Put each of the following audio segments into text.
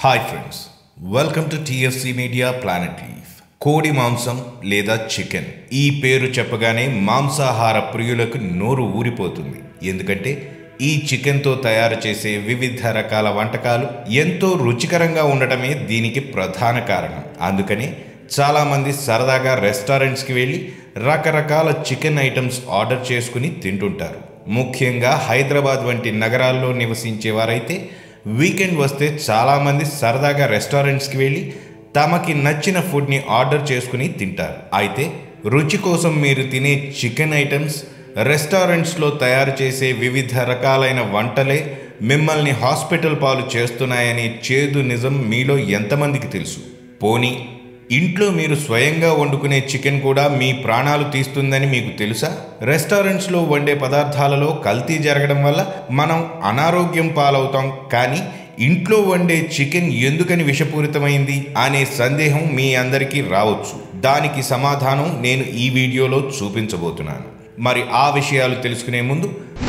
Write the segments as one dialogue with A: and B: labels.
A: hi friends welcome to TFC Media Planet leaf కోడి మాంసం లేదా చికెన్ ఈ పేరు చెప్పగానే మాంసాహార ప్రియులకు నోరు ఊరిపోతుంది ఎందుకంటే ఈ చికెన్తో తయారు చేసే వివిధ రకాల వంటకాలు ఎంతో రుచికరంగా ఉండటమే దీనికి ప్రధాన కారణం అందుకనే చాలామంది సరదాగా రెస్టారెంట్స్కి వెళ్ళి రకరకాల చికెన్ ఐటమ్స్ ఆర్డర్ చేసుకుని తింటుంటారు ముఖ్యంగా హైదరాబాద్ వంటి నగరాల్లో నివసించే వారైతే వీకెండ్ వస్తే చాలామంది సరదాగా రెస్టారెంట్స్కి వెళ్ళి తమకి నచ్చిన ఫుడ్ని ఆర్డర్ చేసుకుని తింటారు అయితే రుచి కోసం మీరు తినే చికెన్ ఐటమ్స్ రెస్టారెంట్స్లో తయారు చేసే వివిధ రకాలైన వంటలే మిమ్మల్ని హాస్పిటల్ పాలు చేస్తున్నాయని చేదు నిజం మీలో ఎంతమందికి తెలుసు పోనీ ఇంట్లో మీరు స్వయంగా వండుకునే చికెన్ కూడా మీ ప్రాణాలు తీస్తుందని మీకు తెలుసా రెస్టారెంట్స్లో వండే పదార్థాలలో కల్తీ జరగడం వల్ల మనం అనారోగ్యం పాలవుతాం కానీ ఇంట్లో వండే చికెన్ ఎందుకని విషపూరితమైంది అనే సందేహం మీ అందరికీ రావచ్చు దానికి సమాధానం నేను ఈ వీడియోలో చూపించబోతున్నాను మరి ఆ విషయాలు తెలుసుకునే ముందు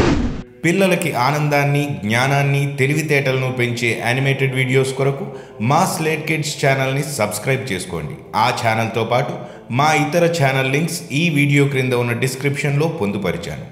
A: పిల్లలకి ఆనందాన్ని జ్ఞానాన్ని తెలివితేటలను పెంచే యానిమేటెడ్ వీడియోస్ కొరకు మా స్లేట్ కిడ్స్ ఛానల్ని సబ్స్క్రైబ్ చేసుకోండి ఆ ఛానల్తో పాటు మా ఇతర ఛానల్ లింక్స్ ఈ వీడియో క్రింద ఉన్న డిస్క్రిప్షన్లో పొందుపరిచాను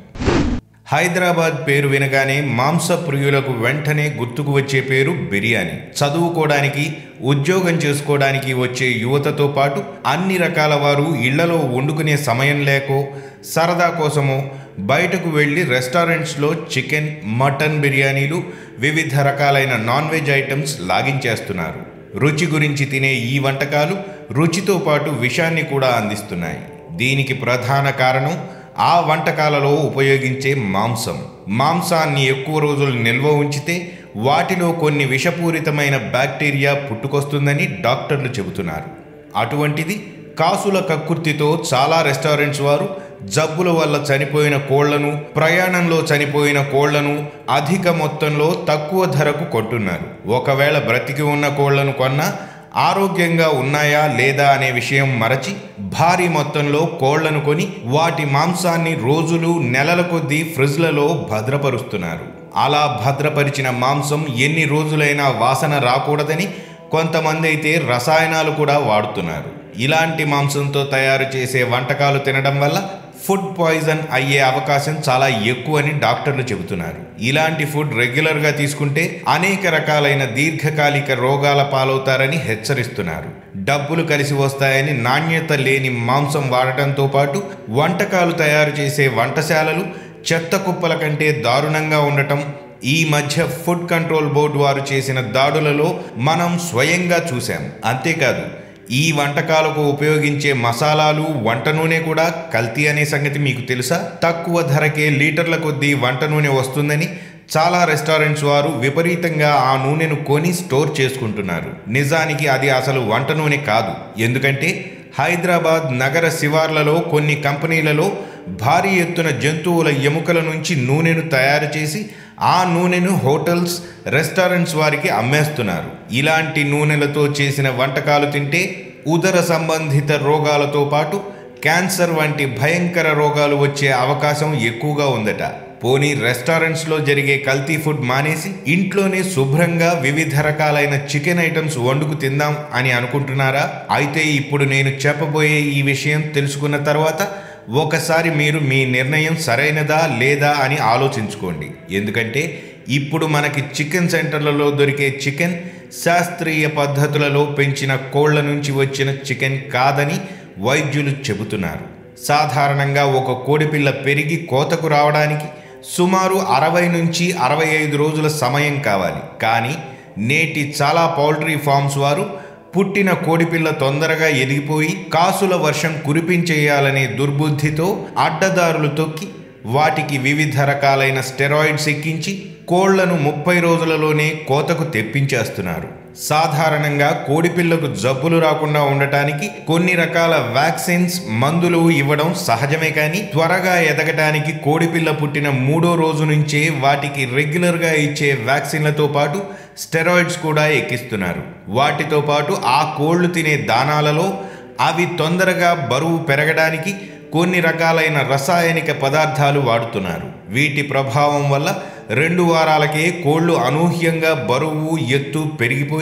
A: హైదరాబాద్ పేరు వినగానే మాంస ప్రియులకు వెంటనే గుర్తుకు వచ్చే పేరు బిర్యానీ చదువుకోవడానికి ఉద్యోగం చేసుకోవడానికి వచ్చే యువతతో పాటు అన్ని రకాల వారు ఇళ్లలో వండుకునే సమయం లేకో సరదా కోసమో బయటకు వెళ్ళి రెస్టారెంట్స్లో చికెన్ మటన్ బిర్యానీలు వివిధ రకాలైన నాన్ వెజ్ ఐటమ్స్ లాగించేస్తున్నారు రుచి గురించి తినే ఈ వంటకాలు రుచితో పాటు విషాన్ని కూడా అందిస్తున్నాయి దీనికి ప్రధాన కారణం ఆ వంటకాలలో ఉపయోగించే మాంసం మాంసాన్ని ఎక్కువ రోజులు నిల్వ ఉంచితే వాటిలో కొన్ని విషపూరితమైన బ్యాక్టీరియా పుట్టుకొస్తుందని డాక్టర్లు చెబుతున్నారు అటువంటిది కాసుల కక్కుర్తితో చాలా రెస్టారెంట్స్ వారు జబ్బుల వల్ల చనిపోయిన కోళ్లను ప్రయాణంలో చనిపోయిన కోళ్లను అధిక మొత్తంలో తక్కువ ధరకు కొంటున్నారు ఒకవేళ బ్రతికి ఉన్న కోళ్లను కొన్నా ఆరోగ్యంగా ఉన్నాయా లేదా అనే విషయం మరచి భారీ మొత్తంలో కోళ్లను కొని వాటి మాంసాన్ని రోజులు నెలల కొద్దీ ఫ్రిడ్జ్లలో భద్రపరుస్తున్నారు అలా భద్రపరిచిన మాంసం ఎన్ని రోజులైనా వాసన రాకూడదని కొంతమంది అయితే రసాయనాలు కూడా వాడుతున్నారు ఇలాంటి మాంసంతో తయారు చేసే వంటకాలు తినడం వల్ల ఫుడ్ పాయిజన్ అయ్యే అవకాశం చాలా ఎక్కువ అని డాక్టర్లు చెబుతున్నారు ఇలాంటి ఫుడ్ రెగ్యులర్గా తీసుకుంటే అనేక రకాలైన దీర్ఘకాలిక రోగాల పాలవుతారని హెచ్చరిస్తున్నారు డబ్బులు కలిసి వస్తాయని నాణ్యత లేని మాంసం వాడటంతో పాటు వంటకాలు తయారు చేసే వంటశాలలు చెత్త కుప్పల కంటే దారుణంగా ఉండటం ఈ మధ్య ఫుడ్ కంట్రోల్ బోర్డు వారు చేసిన దాడులలో మనం స్వయంగా చూశాం అంతేకాదు ఈ వంటకాలకు ఉపయోగించే మసాలాలు వంట నూనె కూడా కల్తీ అనే సంగతి మీకు తెలుసా తక్కువ ధరకే లీటర్ల కొద్దీ వంట నూనె వస్తుందని చాలా రెస్టారెంట్స్ వారు విపరీతంగా ఆ నూనెను కొని స్టోర్ చేసుకుంటున్నారు నిజానికి అది అసలు వంట నూనె కాదు ఎందుకంటే హైదరాబాద్ నగర శివార్లలో కొన్ని కంపెనీలలో భారీ ఎత్తున జంతువుల ఎముకల నుంచి నూనెను తయారు చేసి ఆ నూనెను హోటల్స్ రెస్టారెంట్స్ వారికి అమ్మేస్తున్నారు ఇలాంటి నూనెలతో చేసిన వంటకాలు తింటే ఉదర సంబంధిత రోగాలతో పాటు క్యాన్సర్ వంటి భయంకర రోగాలు వచ్చే అవకాశం ఎక్కువగా ఉందట పోనీ రెస్టారెంట్స్లో జరిగే కల్తీ ఫుడ్ మానేసి ఇంట్లోనే శుభ్రంగా వివిధ రకాలైన చికెన్ ఐటమ్స్ వండుకు తిందాం అని అనుకుంటున్నారా అయితే ఇప్పుడు నేను చెప్పబోయే ఈ విషయం తెలుసుకున్న తర్వాత ఒకసారి మీరు మీ నిర్ణయం సరైనదా లేదా అని ఆలోచించుకోండి ఎందుకంటే ఇప్పుడు మనకి చికెన్ సెంటర్లలో దొరికే చికెన్ శాస్త్రీయ పద్ధతులలో పెంచిన కోళ్ల నుంచి వచ్చిన చికెన్ కాదని వైద్యులు చెబుతున్నారు సాధారణంగా ఒక కోడిపిల్ల పెరిగి కోతకు రావడానికి సుమారు అరవై నుంచి అరవై ఐదు రోజుల సమయం కావాలి కానీ నేటి చాలా పౌల్ట్రీ ఫార్మ్స్ వారు పుట్టిన కోడిపిల్ల తొందరగా ఎదిగిపోయి కాసుల వర్షం కురిపించేయాలనే దుర్బుద్ధితో అడ్డదారులు తొక్కి వాటికి వివిధ రకాలైన స్టెరాయిడ్స్ ఎక్కించి కోళ్లను ముప్పై రోజులలోనే కోతకు తెప్పించేస్తున్నారు సాధారణంగా కోడిపిల్లకు జబ్బులు రాకుండా ఉండటానికి కొన్ని రకాల వ్యాక్సిన్స్ మందులు ఇవ్వడం సహజమే కానీ త్వరగా ఎదగటానికి కోడిపిల్ల పుట్టిన మూడో రోజు నుంచే వాటికి రెగ్యులర్గా ఇచ్చే వ్యాక్సిన్లతో పాటు స్టెరాయిడ్స్ కూడా ఎక్కిస్తున్నారు వాటితో పాటు ఆ కోళ్లు తినే దానాలలో అవి తొందరగా బరువు పెరగడానికి కొన్ని రకాలైన రసాయనిక పదార్థాలు వాడుతున్నారు వీటి ప్రభావం వల్ల రెండు వారాలకే కోళ్లు అనూహ్యంగా బరువు ఎత్తు పెరిగిపోయి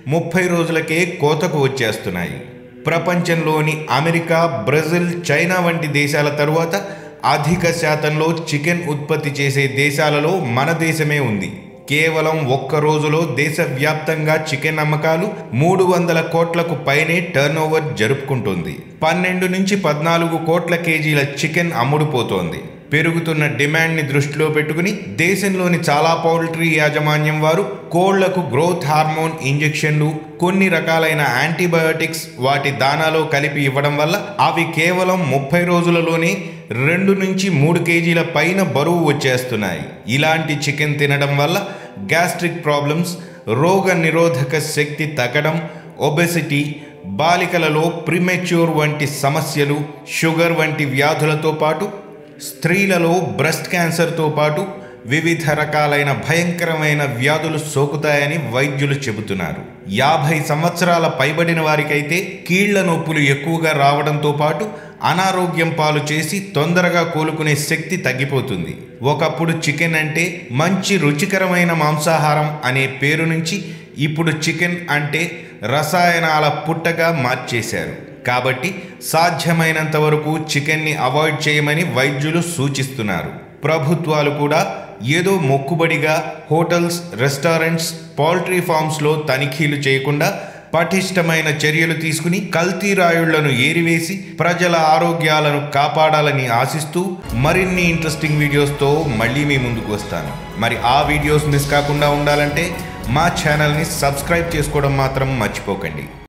A: ముప్పై రోజులకే కోతకు వచ్చేస్తున్నాయి ప్రపంచంలోని అమెరికా బ్రెజిల్ చైనా వంటి దేశాల తరువాత అధిక శాతంలో చికెన్ ఉత్పత్తి చేసే దేశాలలో మన దేశమే ఉంది కేవలం ఒక్క రోజులో దేశవ్యాప్తంగా చికెన్ అమ్మకాలు మూడు వందల కోట్లకు పైనే టర్నోవర్ జరుపుకుంటుంది పన్నెండు నుంచి పద్నాలుగు కోట్ల కేజీల చికెన్ అమ్ముడుపోతోంది పెరుగుతున్న డిమాండ్ని దృష్టిలో పెట్టుకుని దేశంలోని చాలా పౌల్ట్రీ యాజమాన్యం వారు కోళ్లకు గ్రోత్ హార్మోన్ ఇంజెక్షన్లు కొన్ని రకాలైన యాంటీబయోటిక్స్ వాటి దానాలో కలిపి ఇవ్వడం వల్ల అవి కేవలం ముప్పై రోజులలోనే రెండు నుంచి మూడు కేజీల పైన బరువు వచ్చేస్తున్నాయి ఇలాంటి చికెన్ తినడం వల్ల గ్యాస్ట్రిక్ ప్రాబ్లమ్స్ రోగ నిరోధక శక్తి తగ్గడం ఒబెసిటీ బాలికలలో ప్రిమెచ్యూర్ వంటి సమస్యలు షుగర్ వంటి వ్యాధులతో పాటు స్త్రీలలో బ్రెస్ట్ క్యాన్సర్తో పాటు వివిధ రకాలైన భయంకరమైన వ్యాధులు సోకుతాయని వైద్యులు చెబుతున్నారు యాభై సంవత్సరాల పైబడిన వారికైతే కీళ్ల నొప్పులు ఎక్కువగా రావడంతో పాటు అనారోగ్యం పాలు చేసి తొందరగా కోలుకునే శక్తి తగ్గిపోతుంది ఒకప్పుడు చికెన్ అంటే మంచి రుచికరమైన మాంసాహారం అనే పేరు నుంచి ఇప్పుడు చికెన్ అంటే రసాయనాల పుట్టగా మార్చేశారు కాబట్టి సాధ్యమైనంత వరకు చికెన్ని అవాయిడ్ చేయమని వైద్యులు సూచిస్తున్నారు ప్రభుత్వాలు కూడా ఏదో మొక్కుబడిగా హోటల్స్ రెస్టారెంట్స్ పౌల్ట్రీ ఫార్మ్స్లో తనిఖీలు చేయకుండా పటిష్టమైన చర్యలు తీసుకుని కల్తీ రాయుళ్లను ఏరివేసి ప్రజల ఆరోగ్యాలను కాపాడాలని ఆశిస్తూ మరిన్ని ఇంట్రెస్టింగ్ వీడియోస్తో మళ్ళీ మీ ముందుకు వస్తాను మరి ఆ వీడియోస్ మిస్ కాకుండా ఉండాలంటే మా ఛానల్ని సబ్స్క్రైబ్ చేసుకోవడం మాత్రం మర్చిపోకండి